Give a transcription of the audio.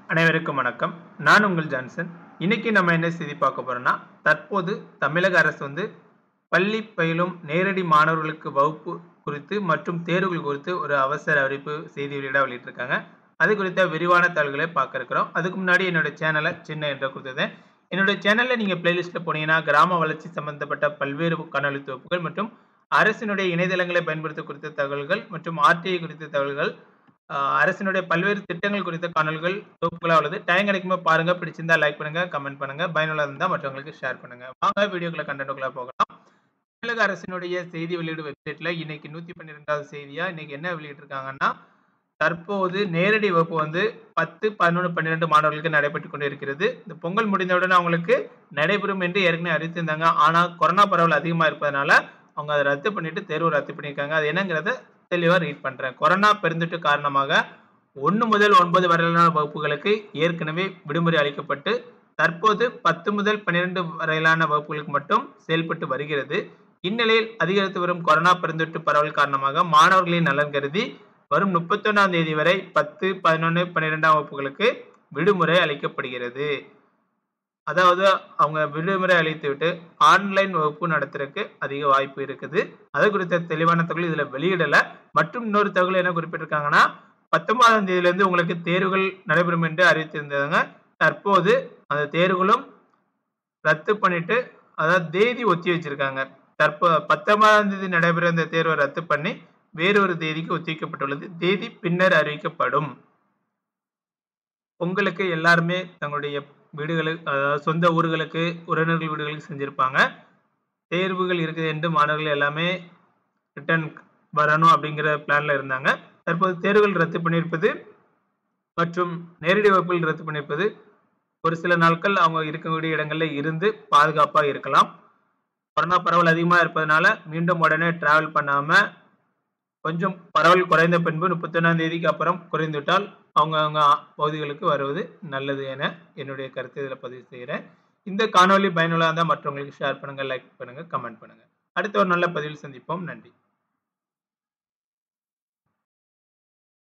அனைவருக்கும் வணக்கம் நான் உங்கள் ஜான்சன் இன்னைக்கு நம்ம என்ன செய்தி பார்க்க போறோம்னா தற்போது தமிழக அரசு வந்து பள்ளி பயிலும் நேரடி மாணவர்களுக்கு வகுப்பு குறித்து மற்றும் தேர்வுகள் குறித்து ஒரு அவசர அறிவிப்பு செய்தி வெளியிட வெளியிட்டிருக்காங்க அது குறித்த விரிவான தகவல்களை பார்க்க இருக்கிறோம் அதுக்கு முன்னாடி என்னோட சேனலை சின்ன என்ற கொடுத்தது என்னோட சேனலில் நீங்கள் பிளேலிஸ்ட்டில் போனீங்கன்னா கிராம வளர்ச்சி சம்பந்தப்பட்ட பல்வேறு காணொலி தொகுப்புகள் மற்றும் அரசினுடைய இணையதளங்களை பயன்படுத்த குறித்த தகவல்கள் மற்றும் ஆர்டிஐ குறித்த தகவல்கள் ஆஹ் அரசினுடைய பல்வேறு திட்டங்கள் குறித்த காணொலிகள் தொகுப்புகளாக உள்ளது டைம் கிடைக்கும்போது பாருங்க பிடிச்சிருந்தா லைக் பண்ணுங்க கமெண்ட் பண்ணுங்க பயனுள்ளதாக இருந்தால் மற்றவங்களுக்கு ஷேர் பண்ணுங்க வாங்க வீடியோக்குள்ள கண்டென்ட்டுக்குள்ள போகலாம் தமிழக அரசினுடைய செய்தி வெளியீடு வெப்சைட்ல இன்னைக்கு நூத்தி பன்னிரெண்டாவது செய்தியா இன்னைக்கு என்ன வெளியிட்டிருக்காங்கன்னா தற்போது நேரடி வகுப்பு வந்து பத்து பதினொன்று பன்னிரெண்டு மாணவர்களுக்கு நடைபெற்று கொண்டு இருக்கிறது இந்த பொங்கல் முடிந்தவுடன் அவங்களுக்கு நடைபெறும் என்று ஏற்கனவே அறிவித்திருந்தாங்க ஆனால் கொரோனா பரவல் அதிகமாக இருப்பதனால அவங்க அதை ரத்து பண்ணிட்டு தேர்வு ரத்து பண்ணியிருக்காங்க அது என்னங்கிறத தெளிவாக ரீட் பண்ணுறேன் கொரோனா பெருந்தொற்று காரணமாக ஒன்று முதல் ஒன்பது வரையிலான வகுப்புகளுக்கு ஏற்கனவே விடுமுறை அளிக்கப்பட்டு தற்போது பத்து முதல் பன்னிரெண்டு வரையிலான வகுப்புகளுக்கு மட்டும் செயல்பட்டு வருகிறது இந்நிலையில் அதிகரித்து வரும் கொரோனா பெருந்தொற்று பரவல் காரணமாக மாணவர்களின் நலன் கருதி வரும் முப்பத்தொன்னாம் தேதி வரை பத்து பதினொன்று பன்னிரெண்டாம் வகுப்புகளுக்கு விடுமுறை அளிக்கப்படுகிறது அதாவது அவங்க விடுமுறை அளித்து விட்டு ஆன்லைன் வகுப்பு நடத்துறதுக்கு அதிக வாய்ப்பு இருக்குது அது குறித்த தெளிவான தகவல் இதுல வெளியிடல மற்றும் இன்னொரு தகவல் என்ன குறிப்பிட்டிருக்காங்கன்னா பத்தொன்பதாம் தேதியிலிருந்து உங்களுக்கு தேர்வுகள் நடைபெறும் என்று அறிவித்திருந்தாங்க தற்போது அந்த தேர்வுகளும் ரத்து பண்ணிட்டு அதாவது தேதி ஒத்தி வச்சிருக்காங்க தற்போ பத்தொன்பதாம் தேதி நடைபெற இந்த தேர்வை ரத்து பண்ணி வேறொரு தேதிக்கு ஒத்திவைக்கப்பட்டுள்ளது தேதி பின்னர் அறிவிக்கப்படும் பொங்கலுக்கு எல்லாருமே தங்களுடைய வீடுகளுக்கு அதாவது சொந்த ஊர்களுக்கு உறவினர்கள் வீடுகளுக்கு செஞ்சிருப்பாங்க தேர்வுகள் இருக்குது என்று மாணவர்கள் எல்லாமே ரிட்டர்ன் வரணும் அப்படிங்கிற பிளான்ல இருந்தாங்க தற்போது தேர்வுகள் ரத்து பண்ணியிருப்பது மற்றும் நேரடி வகுப்புகள் ரத்து பண்ணியிருப்பது ஒரு சில நாட்கள் அவங்க இருக்கக்கூடிய இடங்கள்ல இருந்து பாதுகாப்பாக இருக்கலாம் கொரோனா பரவல் அதிகமாக இருப்பதனால மீண்டும் உடனே டிராவல் பண்ணாம கொஞ்சம் பரவல் குறைந்த பின்பு முப்பத்தொன்னாம் தேதிக்கு அப்புறம் குறைந்துவிட்டால் அவங்க அவங்க பகுதிகளுக்கு வருவது நல்லது என என்னுடைய கருத்தை இதில் பதிவு செய்கிறேன் இந்த காணொலி பயனுள்ளதாக இருந்தால் மற்றவங்களுக்கு ஷேர் பண்ணுங்க லைக் பண்ணுங்க கமெண்ட் பண்ணுங்க அடுத்த ஒரு நல்ல பதிவில் சந்திப்போம் நன்றி